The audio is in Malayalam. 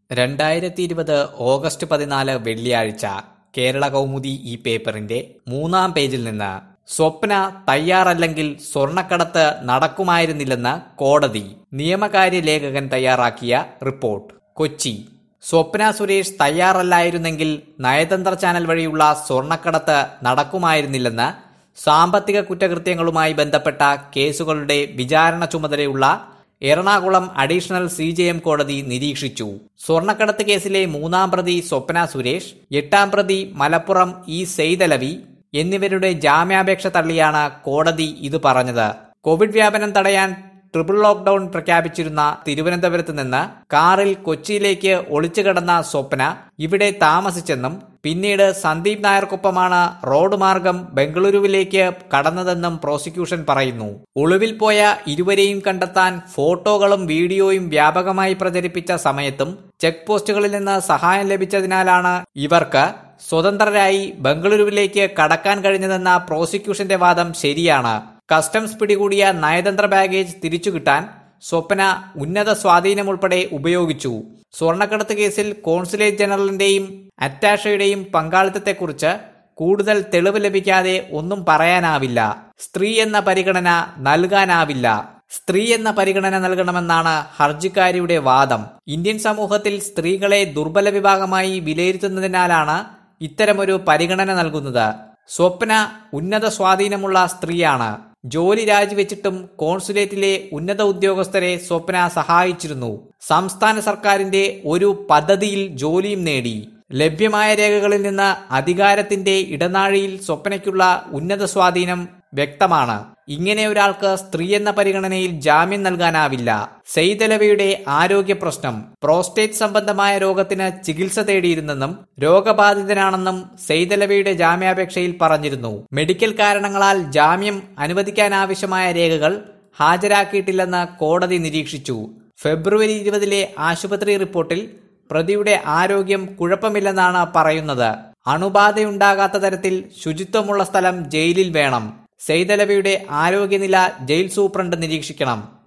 രണ്ടായിരത്തി ഇരുപത് ഓഗസ്റ്റ് പതിനാല് വെള്ളിയാഴ്ച കേരള കൗമുദി ഈ പേപ്പറിന്റെ മൂന്നാം പേജിൽ നിന്ന് സ്വപ്ന തയ്യാറല്ലെങ്കിൽ സ്വർണക്കടത്ത് നടക്കുമായിരുന്നില്ലെന്ന് കോടതി നിയമകാര്യ ലേഖകൻ തയ്യാറാക്കിയ റിപ്പോർട്ട് കൊച്ചി സ്വപ്ന സുരേഷ് തയ്യാറല്ലായിരുന്നെങ്കിൽ നയതന്ത്ര ചാനൽ വഴിയുള്ള സ്വർണക്കടത്ത് നടക്കുമായിരുന്നില്ലെന്ന് സാമ്പത്തിക കുറ്റകൃത്യങ്ങളുമായി ബന്ധപ്പെട്ട കേസുകളുടെ വിചാരണ ചുമതലയുള്ള Ernakulam additional C J M കോടതി നിരീക്ഷിച്ചു സ്വർണക്കടത്ത് കേസിലെ മൂന്നാം പ്രതി സ്വപ്ന സുരേഷ് എട്ടാം പ്രതി മലപ്പുറം ഇ സെയ്തലവി എന്നിവരുടെ ജാമ്യാപേക്ഷ തള്ളിയാണ് കോടതി ഇത് പറഞ്ഞത് കോവിഡ് വ്യാപനം തടയാൻ ട്രിപ്പിൾ ലോക്ഡൌൺ പ്രഖ്യാപിച്ചിരുന്ന തിരുവനന്തപുരത്ത് നിന്ന് കാറിൽ കൊച്ചിയിലേക്ക് ഒളിച്ചു കിടന്ന സ്വപ്ന ഇവിടെ താമസിച്ചെന്നും പിന്നീട് സന്ദീപ് നായർക്കൊപ്പമാണ് റോഡ് മാർഗം ബംഗളൂരുവിലേക്ക് കടന്നതെന്നും പ്രോസിക്യൂഷൻ പറയുന്നു ഒളിവിൽ പോയ ഇരുവരെയും കണ്ടെത്താൻ ഫോട്ടോകളും വീഡിയോയും വ്യാപകമായി പ്രചരിപ്പിച്ച സമയത്തും ചെക്ക് പോസ്റ്റുകളിൽ നിന്ന് സഹായം ലഭിച്ചതിനാലാണ് ഇവർക്ക് സ്വതന്ത്രരായി ബംഗളൂരുവിലേക്ക് കടക്കാൻ കഴിഞ്ഞതെന്ന പ്രോസിക്യൂഷന്റെ വാദം ശരിയാണ് കസ്റ്റംസ് പിടികൂടിയ നയതന്ത്ര ബാഗേജ് തിരിച്ചുകിട്ടാൻ സ്വപ്ന ഉന്നത സ്വാധീനം ഉൾപ്പെടെ ഉപയോഗിച്ചു സ്വർണ്ണക്കടത്ത് കേസിൽ കോൺസുലേറ്റ് ജനറലിന്റെയും അറ്റാഷയുടെയും പങ്കാളിത്തത്തെക്കുറിച്ച് കൂടുതൽ തെളിവ് ലഭിക്കാതെ ഒന്നും പറയാനാവില്ല സ്ത്രീ എന്ന പരിഗണന നൽകാനാവില്ല സ്ത്രീ എന്ന പരിഗണന നൽകണമെന്നാണ് ഹർജിക്കാരിയുടെ വാദം ഇന്ത്യൻ സമൂഹത്തിൽ സ്ത്രീകളെ ദുർബല വിഭാഗമായി വിലയിരുത്തുന്നതിനാലാണ് ഇത്തരമൊരു പരിഗണന നൽകുന്നത് സ്വപ്ന ഉന്നത സ്വാധീനമുള്ള സ്ത്രീയാണ് ജോലി രാജിവെച്ചിട്ടും കോൺസുലേറ്റിലെ ഉന്നത ഉദ്യോഗസ്ഥരെ സ്വപ്ന സഹായിച്ചിരുന്നു സംസ്ഥാന സർക്കാരിന്റെ ഒരു പദ്ധതിയിൽ ജോലിയും നേടി ലഭ്യമായ രേഖകളിൽ നിന്ന് അധികാരത്തിന്റെ ഇടനാഴിയിൽ സ്വപ്നയ്ക്കുള്ള ഉന്നത സ്വാധീനം വ്യക്തമാണ് ഇങ്ങനെ ഒരാൾക്ക് സ്ത്രീ എന്ന പരിഗണനയിൽ ജാമ്യം നൽകാനാവില്ല സെയ്തലവയുടെ ആരോഗ്യ പ്രശ്നം പ്രോസ്റ്റേറ്റ് സംബന്ധമായ രോഗത്തിന് ചികിത്സ തേടിയിരുന്നെന്നും രോഗബാധിതനാണെന്നും സെയ്തലവയുടെ ജാമ്യാപേക്ഷയിൽ പറഞ്ഞിരുന്നു മെഡിക്കൽ കാരണങ്ങളാൽ ജാമ്യം അനുവദിക്കാനാവശ്യമായ രേഖകൾ ഹാജരാക്കിയിട്ടില്ലെന്ന് കോടതി നിരീക്ഷിച്ചു ഫെബ്രുവരി ഇരുപതിലെ ആശുപത്രി റിപ്പോർട്ടിൽ പ്രതിയുടെ ആരോഗ്യം കുഴപ്പമില്ലെന്നാണ് പറയുന്നത് അണുബാധയുണ്ടാകാത്ത തരത്തിൽ ശുചിത്വമുള്ള സ്ഥലം ജയിലിൽ വേണം സെയ്തലവയുടെ ആരോഗ്യനില ജയിൽ സൂപ്രണ്ട് നിരീക്ഷിക്കണം